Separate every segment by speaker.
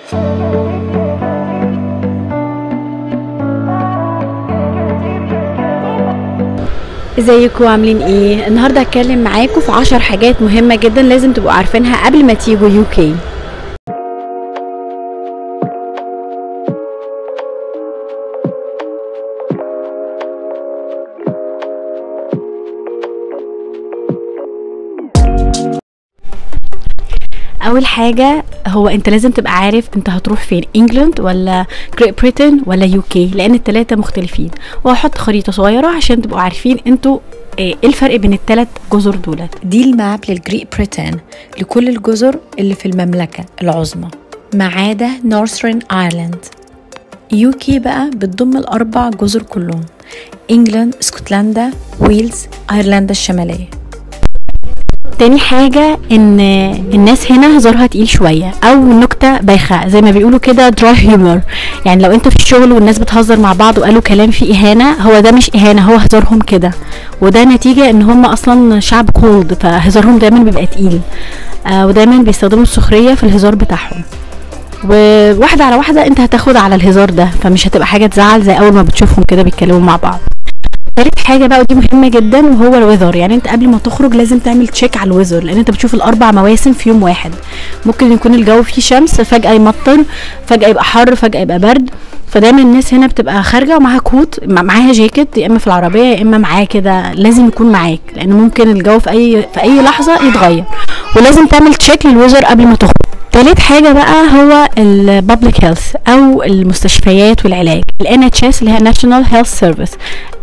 Speaker 1: ازيكم عاملين ايه النهارده هتكلم معاكم في عشر حاجات مهمه جدا لازم تبقوا عارفينها قبل ما تيجوا يو كي اول حاجه هو انت لازم تبقى عارف انت هتروح فين انجلاند ولا جريت بريتن ولا يو كي لان التلاتة مختلفين وهحط خريطه صغيره عشان تبقوا عارفين انتوا ايه الفرق بين التلات جزر دولت
Speaker 2: دي الماب للجريت بريتن لكل الجزر اللي في المملكة العظمى ما عدا نورثرن ايرلاند يو كي بقى بتضم الأربع جزر كلهم إنجلاند، اسكتلندا، ويلز، أيرلندا الشمالية
Speaker 1: تاني حاجة ان الناس هنا هزارها تقيل شوية او نكتة بايخة زي ما بيقولوا كده دراي هيومر يعني لو انت في الشغل والناس بتهزر مع بعض وقالوا كلام فيه اهانة هو ده مش اهانة هو هزارهم كده وده نتيجة ان هم اصلا شعب كولد فهزارهم دايما بيبقى تقيل آه ودايما بيستخدموا السخرية في الهزار بتاعهم وواحدة على واحدة انت هتاخد على الهزار ده فمش هتبقى حاجة تزعل زي اول ما بتشوفهم كده بيتكلموا مع بعض تالت حاجه بقى ودي مهمه جدا وهو الويذر يعني انت قبل ما تخرج لازم تعمل تشيك على الويذر لان انت بتشوف الاربع مواسم في يوم واحد ممكن يكون الجو فيه شمس فجاه يمطر فجاه يبقى حر فجاه يبقى برد فدايما الناس هنا بتبقى خارجه ومعاها كوت معاها جاكيت يا اما في العربيه يا اما معاه كده لازم يكون معاك لان ممكن الجو في اي في اي لحظه يتغير ولازم تعمل تشيك للويذر قبل ما تخرج تالت حاجة بقى هو البابليك هيلث أو المستشفيات والعلاج ال NHS اللي هي National Health Service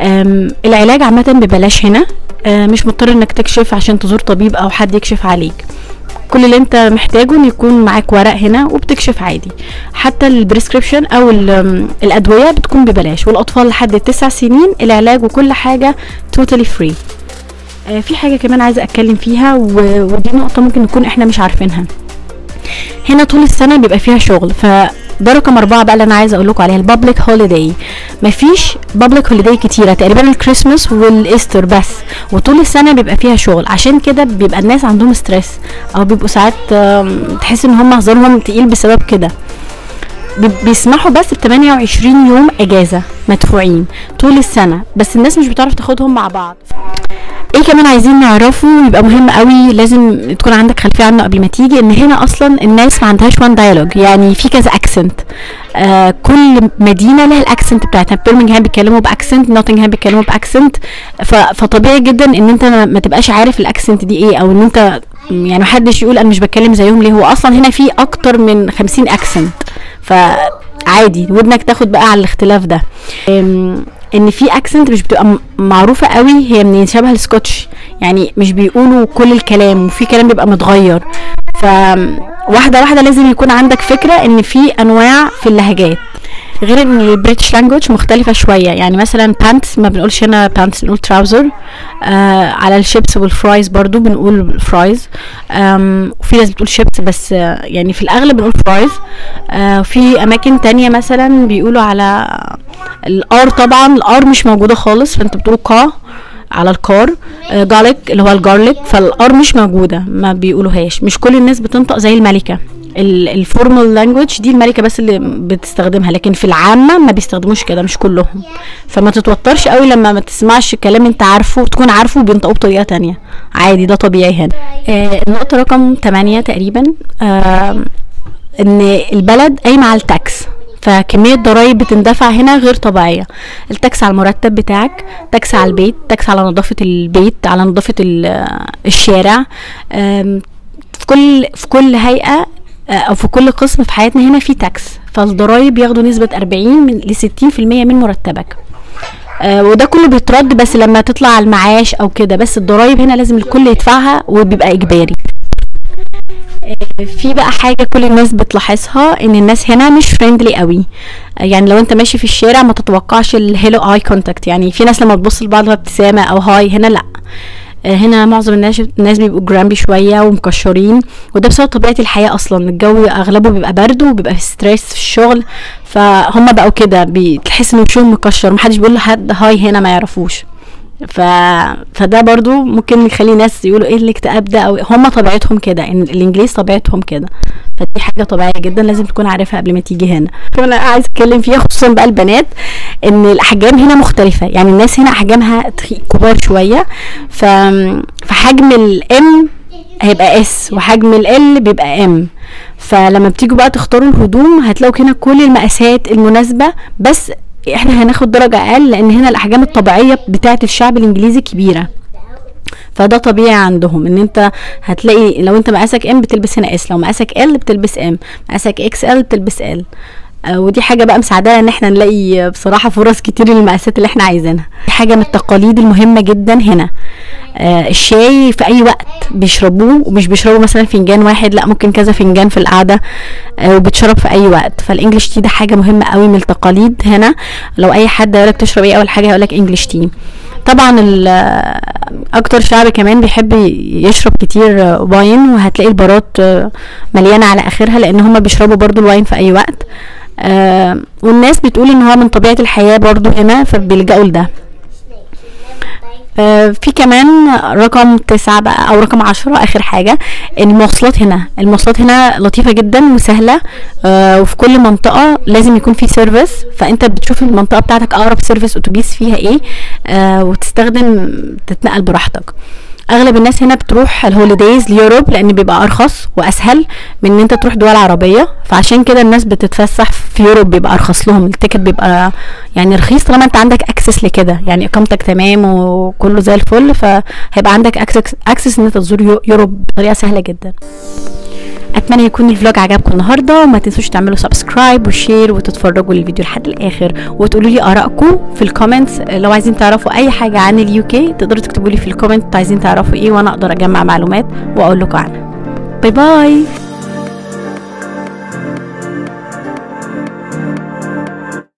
Speaker 1: العلاج عامة ببلاش هنا مش مضطر انك تكشف عشان تزور طبيب او حد يكشف عليك كل اللي انت محتاجه ان يكون معاك ورق هنا وبتكشف عادي حتى البريسكريبشن او الادويه بتكون ببلاش والاطفال لحد التسع سنين العلاج وكل حاجه توتالي فري في حاجه كمان عايزه اتكلم فيها ودي نقطه ممكن نكون احنا مش عارفينها هنا طول السنه بيبقى فيها شغل ف ده رقم أربعة بقى اللي أنا عايزة أقول لكم عليها البابليك هوليداي مفيش بابليك هوليداي كتيرة تقريبا الكريسماس والإيستر بس وطول السنة بيبقى فيها شغل عشان كده بيبقى الناس عندهم ستريس أو بيبقوا ساعات تحس إن هم هزارهم تقيل بسبب كده بيسمحوا بس ب 28 يوم اجازه مدفوعين طول السنه بس الناس مش بتعرف تاخدهم مع بعض ايه كمان عايزين نعرفه يبقى مهم قوي لازم تكون عندك خلفيه عنه قبل ما تيجي ان هنا اصلا الناس ما عندهاش وان دايلوج يعني في كذا اكسنت آه كل مدينه لها الاكسنت بتاعتها بيرمنجهام بيتكلموا باكسنت نوتنجهام بيتكلموا باكسنت فطبيعي جدا ان انت ما تبقاش عارف الاكسنت دي ايه او ان انت يعني محدش يقول انا مش بتكلم زيهم ليه هو اصلا هنا في اكتر من 50 اكسنت فعادي ودنك تاخد بقى على الاختلاف ده ان في اكسنت مش بتبقى معروفه قوي هي منين شبه السكوتش يعني مش بيقولوا كل الكلام وفي كلام بيبقى متغير ف واحده واحده لازم يكون عندك فكره ان في انواع في اللهجات غير ان البريتش لانجوج مختلفه شويه يعني مثلا بانتس ما بنقولش هنا بانتس بنقول تراوزر آه على الشيبس والفرايز برضو بنقول فرايز وفي ناس بتقول شيبس بس آه يعني في الاغلب بنقول فرايز آه في اماكن تانية مثلا بيقولوا على الار طبعا الار مش موجوده خالص فانت بتقول قا على الكار جارليك اللي هو الجارليك فالار مش موجوده ما بيقولوهاش مش كل الناس بتنطق زي الملكه الفورمال لانجوج دي الملكه بس اللي بتستخدمها لكن في العامه ما بيستخدموش كده مش كلهم فما تتوترش قوي لما ما تسمعش كلام انت عارفه تكون عارفه وبينطقوه بطريقه تانية عادي ده طبيعي هنا آه النقطه رقم 8 تقريبا آه ان البلد قايمه على التاكس فكمية ضرايب بتندفع هنا غير طبيعية التاكس على المرتب بتاعك تاكس على البيت تاكس على نظافة البيت على نظافة الشارع في كل في كل هيئة او في كل قسم في حياتنا هنا في تاكس فالضرايب ياخدوا نسبة 40 من ل 60% من مرتبك آه وده كله بيترد بس لما تطلع على المعاش او كده بس الضرايب هنا لازم الكل يدفعها وبيبقى اجباري في بقى حاجه كل الناس بتلاحظها ان الناس هنا مش فريندلي قوي يعني لو انت ماشي في الشارع ما تتوقعش الهيلو اي كونتاكت يعني في ناس لما تبص لبعض ابتسامه او هاي هنا لا هنا معظم الناس الناس بيبقوا جرامبي شويه ومكشرين وده بسبب طبيعه الحياه اصلا الجو اغلبه بيبقى برد وبيبقى في ستريس في الشغل فهم بقوا كده بتحس ان وشهم مكشر محدش بيقول لحد هاي هنا ما يعرفوش ف... فده برضو ممكن يخلي ناس يقولوا ايه الاكتئاب ده او هم طبيعتهم كده ان الانجليز طبيعتهم كده فدي حاجه طبيعيه جدا لازم تكون عارفها قبل ما تيجي هنا كمان انا عايز اتكلم فيها خصوصا بقى البنات ان الاحجام هنا مختلفه يعني الناس هنا احجامها تخي- كبار شويه ف... فحجم الام هيبقى اس وحجم ال بيبقى ام فلما بتيجوا بقى تختاروا الهدوم هتلاقوا هنا كل المقاسات المناسبه بس احنا هناخد درجه اقل لان هنا الاحجام الطبيعيه بتاعه الشعب الانجليزي كبيره فده طبيعي عندهم ان انت هتلاقي لو انت مقاسك ام بتلبس هنا اس لو مقاسك ال بتلبس ام مقاسك اكس ال بتلبس ال آه، ودي حاجه بقى مساعدانا ان احنا نلاقي بصراحه فرص كتير للمقاسات اللي احنا عايزينها دي حاجه من التقاليد المهمه جدا هنا آه الشاي في اي وقت بيشربوه ومش بيشربوا مثلا فنجان واحد لا ممكن كذا فنجان في القعده آه وبتشرب في اي وقت فالانجليش تي ده حاجه مهمه قوي من التقاليد هنا لو اي حد يقولك تشرب ايه اول حاجه هيقولك انجليش تي طبعا ال- اكتر شعب كمان بيحب يشرب كتير واين وهتلاقي البارات آه، مليانه على اخرها لان هم بيشربوا برضو الواين في اي وقت آه، والناس بتقول ان هو من طبيعه الحياه برضو هنا فبيلجأوا لده آه، في كمان رقم تسعة بقى او رقم عشرة اخر حاجة المواصلات هنا المواصلات هنا لطيفة جدا وسهلة آه، وفي كل منطقة لازم يكون في سيرفيس فانت بتشوف المنطقة بتاعتك اقرب سيرفيس اتوبيس فيها ايه آه، وتستخدم تتنقل براحتك اغلب الناس هنا بتروح الهوليديز ليوروب لان بيبقى ارخص واسهل من ان انت تروح دول عربيه فعشان كده الناس بتتفسح في يوروب بيبقى ارخص لهم التيكت بيبقى يعني رخيص طالما انت عندك اكسس لكده يعني اقامتك تمام وكله زي الفل فهيبقى عندك اكسس اكسس ان انت تزور يو- يوروب بطريقه سهله جدا اتمنى يكون الفلوج عجبكم النهارده وما تنسوش تعملوا سبسكرايب وشير وتتفرجوا الفيديو لحد الاخر وتقولوا لي ارائكم في الكومنتس لو عايزين تعرفوا اي حاجه عن اليو كي تقدروا تكتبوا لي في الكومنت عايزين تعرفوا ايه وانا اقدر اجمع معلومات واقول لكم عنها باي باي